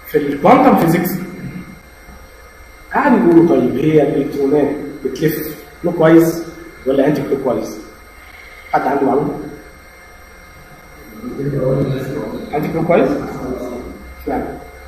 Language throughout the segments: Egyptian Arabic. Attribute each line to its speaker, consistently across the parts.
Speaker 1: في الكوانتم فيزيكس قعدوا يقولوا طيب هي الالكترونات بتلف كلوك كويس ولا انتي كلوك كويس؟ حد عنده معلومه؟ انتي كلوك كويس؟ اشمعنى؟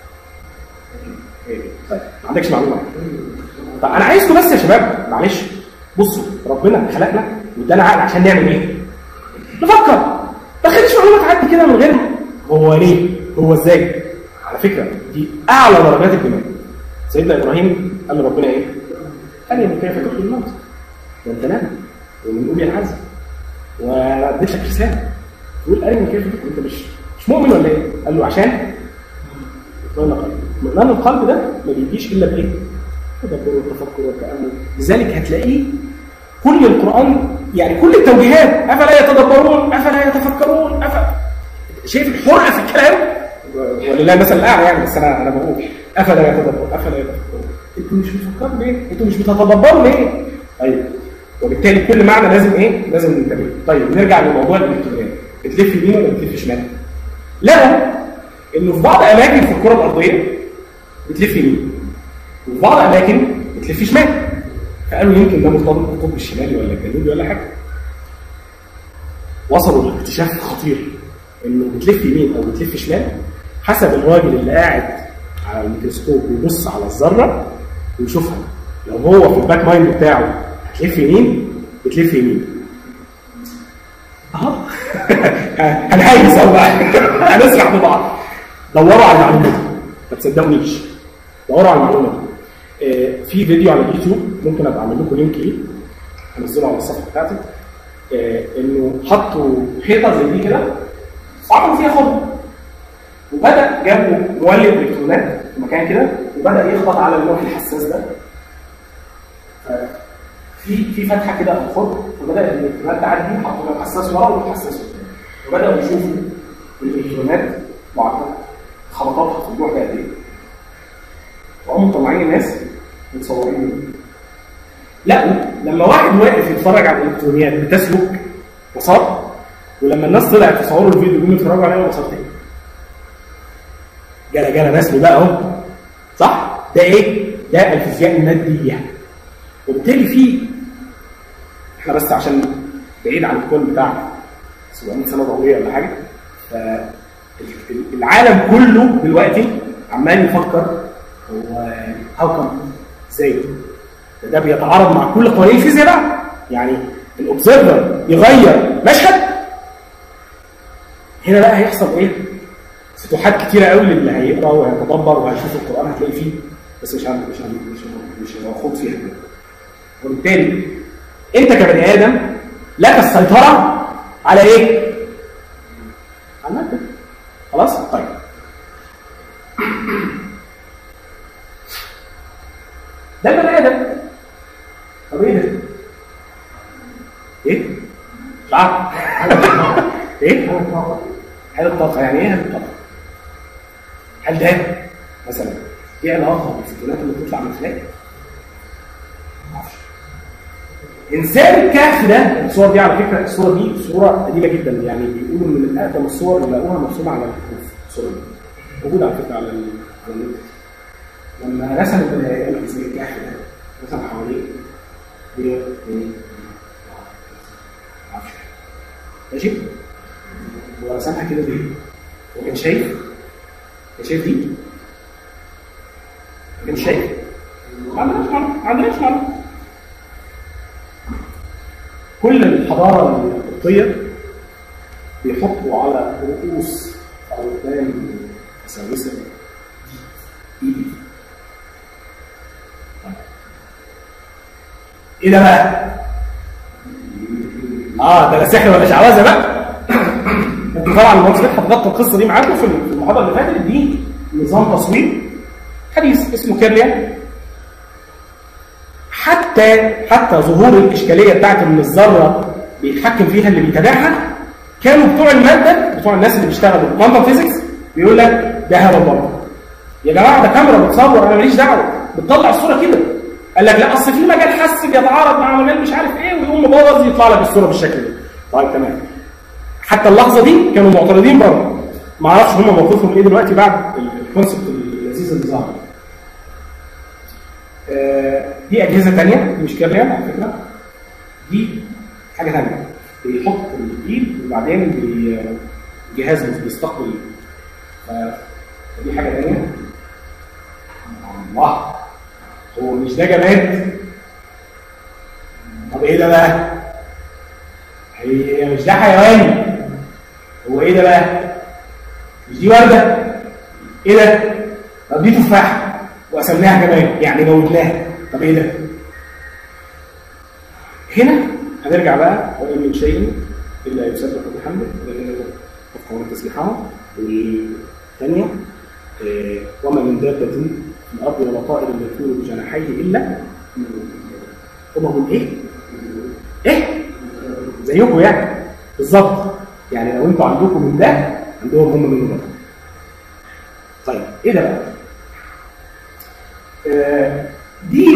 Speaker 1: إيه؟ طيب ما عندكش معلومه طب انا عايزكم بس يا شباب معلش بصوا ربنا خلقنا وادانا عقل عشان نعمل ايه؟ نفكر ما تخليش معلومه تعدي كده من غير هو ليه؟ هو ازاي؟ على فكره دي اعلى درجات الدماغ سيدنا ابراهيم قال لربنا ايه؟ قال لي كيف تحيي الموت؟ ده انت نام ومن قوم العزم واديت لك رساله تقول ارني كيف تحيي انت مش مش مؤمن ولا ايه؟ قال له عشان اطمئنان قلبي اطمئنان القلب ده ما بيجيش الا بايه؟ تدبر والتفكر والتامل لذلك هتلاقيه كل القران يعني كل التوجيهات افلا يتدبرون افلا يتفكرون أفلا شايف الحرقه في الكلام ولله المثل الاعلى يعني بس انا انا بقول افلا يتدبر افلا يتفكرون انتوا مش بتفكروا ليه؟ انتوا مش بتتدبروا ليه؟ طيب وبالتالي كل معنى لازم ايه؟ لازم ننتبه طيب نرجع لموضوع الالكترونات بتلف يمين ولا بتلف شمال؟ لقوا انه في بعض اماكن في الكره الارضيه بتلف يمين وفي بعض الاماكن بتلف شمال فقالوا يمكن ده مرتبط بالقطب الشمالي ولا الجنوبي ولا حاجه وصلوا لاكتشاف خطير انه بتلف يمين او بتلف شمال حسب الراجل اللي قاعد على الميكروسكوب بيبص على الذره ويشوفها لو هو في الباك مايند بتاعه هتلف يمين بتلف يمين اهو هنهيس اهو بقى هنسرح ببعض دوروا على المعلومه دي ما تصدقونيش دوروا على المعلومه دي آه، في فيديو على اليوتيوب ممكن ابقى اعمل لكم لينك ليه هنزله على الصفحه بتاعتي آه، انه حطوا حيطه زي دي كده وعملوا فيها خرم وبدا جابوا مولد الكترونات في مكان كده وبدا يخبط على اللوح الحساس ده في في فتحه كده في الخرم فبدا الالكترونات تعدي حطوا لوح حساس ورا ولوح حساس قدام وبداوا يشوفوا الالكترونات معدل خبطاتها في اللوح ده قد ايه وقاموا مطلعين الناس متصورين لقوا لما واحد واقف يتفرج على الالكترونيات بتسلك مسار ولما الناس طلعت تصوروا الفيديو يقوموا يتفرجوا عليه مسار تاني جالا جالا رسمي بقى اهو صح؟ ده ايه؟ ده الفيزياء الماديه وبالتالي في احنا بس عشان بعيد عن الكون بتاع 700 سنه ضوئيه ولا حاجه فالعالم كله دلوقتي عمال يفكر هو هاو كم ازاي ده, ده بيتعارض مع كل قوانين الفيزياء بقى يعني الاوبزرفر يغير مشهد هنا بقى هيحصل ايه؟ فتوحات كتيره قوي للي هيقرا وهيتدبر وهيشوف القران هتلاقي فيه بس مش عارف مش عارف مش مش هنخوض فيها كده وبالتالي انت كبني ادم لك السيطره على ايه؟ على الماده خلاص؟ طيب ده البني ادم طب ايه ده؟ ايه؟ مش عارف ايه؟ حالة طاقة يعني ايه حالة طاقة؟ هل ده مثلا ايه علاقة بالفوتونات اللي بتطلع من الخلايا؟ معرفش انسان الكهف ده الصور دي على فكره الصوره دي صوره قديمه جدا يعني بيقولوا ان من اقدم الصور اللي لقوها مرسومه على الكهوف الصوره دي موجوده على فكره على ال- على النت لما رسم البني ادم انسان الكهف ده رسم حواليه هي اثنين معرفش ماشي ورسمها كده ليه؟ وكان شايف كان شايف دي كان شايف ما عندناش معلومه ما عندناش معلومه كل الحضاره القبطيه بيحطوا على رؤوس اوثان مساوسه ايدي ايه ده بقى؟ اه ده لا سحر ولا شعوذه بقى انتوا طبعا المنصبين حضرتك القصه دي معاكم في المحاضره اللي فاتت دي نظام تصوير حديث اسمه كيرليا حتى حتى ظهور الاشكاليه بتاعت ان الذره بيتحكم فيها اللي بيتابعها كانوا بتوع الماده بتوع الناس اللي بيشتغلوا كوانتم فيزيكس بيقول لك ده هبل برضه يا جماعه ده كاميرا بتصور انا ماليش دعوه بتطلع الصوره كده قال لك لا اصل في مجال حس بيتعارض مع مجال مش عارف ايه ويقوم مبوظ يطلع لك الصوره بالشكل ده طيب تمام حتى اللحظه دي كانوا معترضين برضه ما اعرفش هم موقفهم ايه دلوقتي بعد الكونسبت اللذيذ الاجهزه اللي ظهرت آه، دي اجهزه ثانيه مش كابريال على فكره دي حاجه ثانيه بيحط الايد وبعدين بي- جهاز بيستقبل ف- فدي حاجه ثانيه الله هو مش ده جماد طب ايه ده بقى؟ هي مش ده حيوان هو ايه ده بقى؟ مش دي ورده؟ ايه ده؟ طب دي تفاحه وقسمناها كمان يعني موتناها طب ايه ده؟ هنا هنرجع بقى وإن من شيء إلا يسبح بحمده لأنه تفقهون تسبيحهم والثانية آه، وما من دابة في الأرض ولا طائر يطير بجناحيه إلا أمم إيه؟ إيه؟ زيكم يعني بالظبط يعني لو أنتوا عندكم من ده عندهم هم من ده طيب إيه ده بقى؟ آه، دي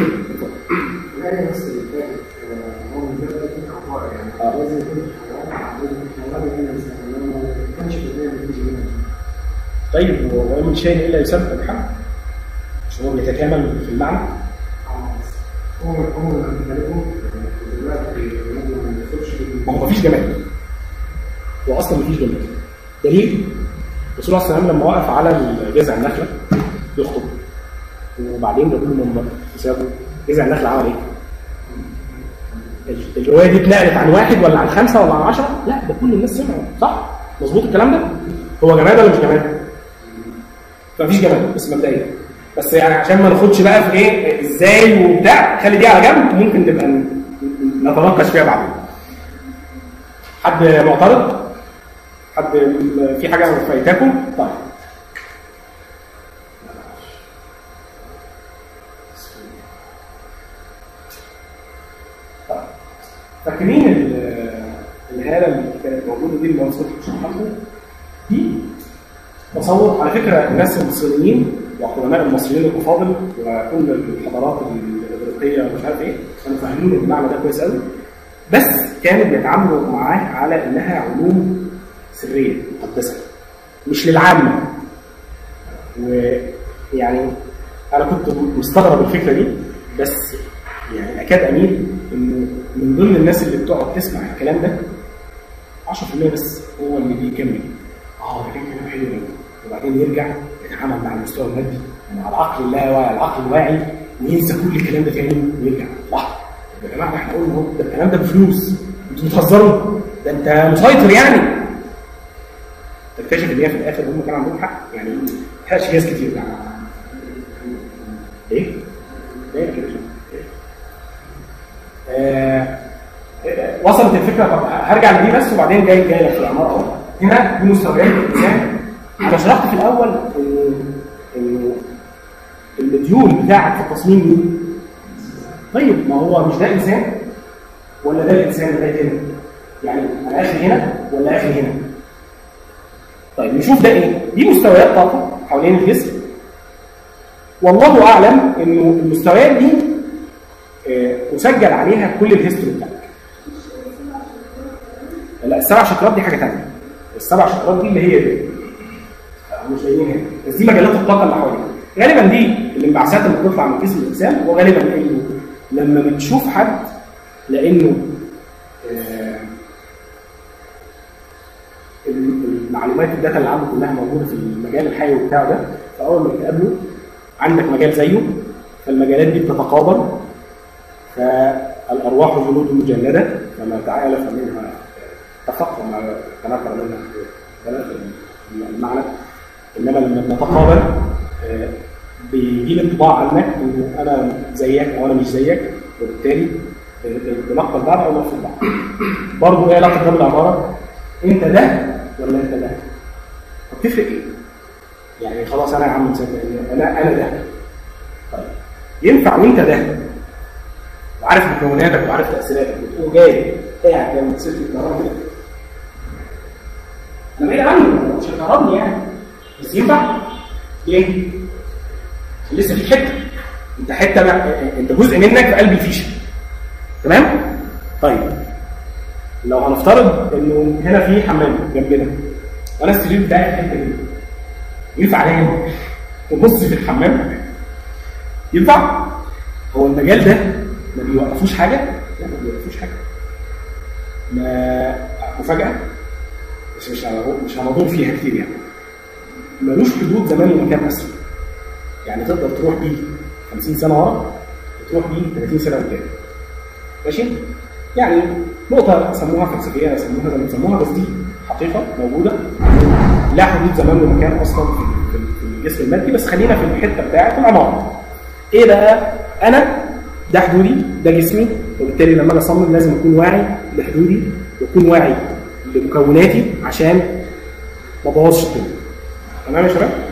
Speaker 2: لا بس اللي فاتت آه، هو من غير يكون عطاء يعني
Speaker 1: آه.
Speaker 2: لازم يكون حيوان لازم يكون حيوان يعني مثلا لو ما كانش في الدنيا بتيجي منها
Speaker 1: طيب وما من شيء إلا يسبح بحمده مش هو بيتكامل في المعنى
Speaker 2: اه هو هو من خلالهم دلوقتي لما ما يدخلش
Speaker 1: ما هو مفيش جمال هو اصلا مفيش جمال دليل الرسول عليه الصلاه والسلام لما وقف على جذع النخله يخطب وبعدين ده كله منبر وسابه جذع النخله عمل ايه؟ ال- الروايه دي اتنقلت عن واحد ولا عن خمسه ولا عن عشره؟ لا ده كل الناس سمعوا صح؟ مظبوط الكلام ده؟ هو جماد ولا مش جماد؟ مفيش جماد بس مبدئيا بس يعني عشان ما ناخدش بقى في ايه ازاي وبتاع خلي دي على جنب ممكن نبقى ن- نتناقش فيها بعدين حد معترض؟ حد في حاجة فايتاكم؟ طيب طيب. فاكرين ال- الهالة اللي كانت موجودة دي اللي هو صوت شرحها دي تصور على فكرة الناس المصريين وقدماء المصريين الأفاضل وكل الحضارات الإغريقية ومش عارف إيه كانوا فاهمين المعنى ده كويس قوي بس كانوا بيتعاملوا معاه على إنها علوم سرية مقدسة مش للعامة ويعني أنا كنت مستغرب الفكرة دي بس يعني أكاد أميل إنه من ضمن الناس اللي بتقعد تسمع الكلام ده 10% بس هو اللي بيكمل اه ده كان كلام حلو قوي وبعدين يرجع يتعامل مع المستوى المادي مع العقل اللاواعي العقل الواعي وينسى كل الكلام ده تاني ويرجع صح يا جماعه احنا قلنا اهو ده الكلام ده بفلوس انتوا بتهزروا ده انت مسيطر يعني تكتشف ان هي في الاخر هم كان عندهم حق يعني فيهاش ناس كتير يعني ايه؟ ايه كده آه آه، وصلت الفكره طب هرجع لدي بس وبعدين جاي جاي لك في العماره اهو هنا دي مستويات الانسان انا شرحت في الاول انه انه المديول بتاعك في التصميم مين؟ طيب ما هو مش ده انسان ولا ده الانسان لغايه هنا؟ يعني انا اخر هنا ولا اخر هنا؟ طيب نشوف ده ايه؟ دي مستويات طاقه حوالين الجسم والله اعلم انه المستويات دي آه، مسجل عليها كل الهيستوري بتاعك لا السبع شكرات دي حاجه ثانيه السبع شكرات دي اللي هي دي آه، مش لاقيين هنا بس دي مجالات الطاقه اللي حواليها غالبا دي الانبعاثات اللي بتطلع من جسم الانسان وغالبا انه لما بتشوف حد لانه آه، المعلومات الداتا اللي عنده كلها موجوده في المجال الحيوي بتاعه ده فاول ما تقابله عندك مجال زيه فالمجالات دي بتتقابل فالارواح جنود مجنده فما تعالف منها اتفق وما تناكر منها ثلاثة المعنى انما لما بنتقابل آه، بيجي لي انطباع عنك انه انا زيك او انا مش زيك وبالتالي بنقبل بعض او نرفض بعض. برضه ايه علاقه ده بالعماره؟ انت ده ولا انت ده؟ طب تفرق ايه؟ يعني خلاص انا يا عم مصدق إن انا انا ده. طيب ينفع وانت ده وعارف مكوناتك وعارف تاثيراتك وتقوم جاي قاعد جنب سلك الكهرباء كده انا بعيد عنه مش هيكهربني يعني بس ينفع؟ ليه؟ عشان لسه في حته انت حته بقى انت جزء منك في قلب الفيشه تمام؟ طيب لو هنفترض انه هنا في حمام جنبنا وانا السرير بتاعي في الحته دي ينفع انام تبص في الحمام ينفع هو المجال ده ما بيوقفوش حاجه لا ما بيوقفوش حاجه ما مفاجاه بس مش هنغ- مش هنضر فيها كتير يعني ملوش حدود زمان ومكان اصلا يعني تقدر تروح بيه 50 سنه ورا وتروح بيه 30 سنه قدام ماشي يعني نقطه سموها فلسفيه سموها زي ما تسموها بس دي حقيقه موجوده لا حدود زمان ومكان اصلا في في- في الجسم المادي بس خلينا في الحته بتاعه العماره ايه بقى انا ده حدودي ده جسمي وبالتالي لما انا اصمم لازم اكون واعي لحدودي واكون واعي لمكوناتي عشان ما ابوظش الدنيا تمام يا شباب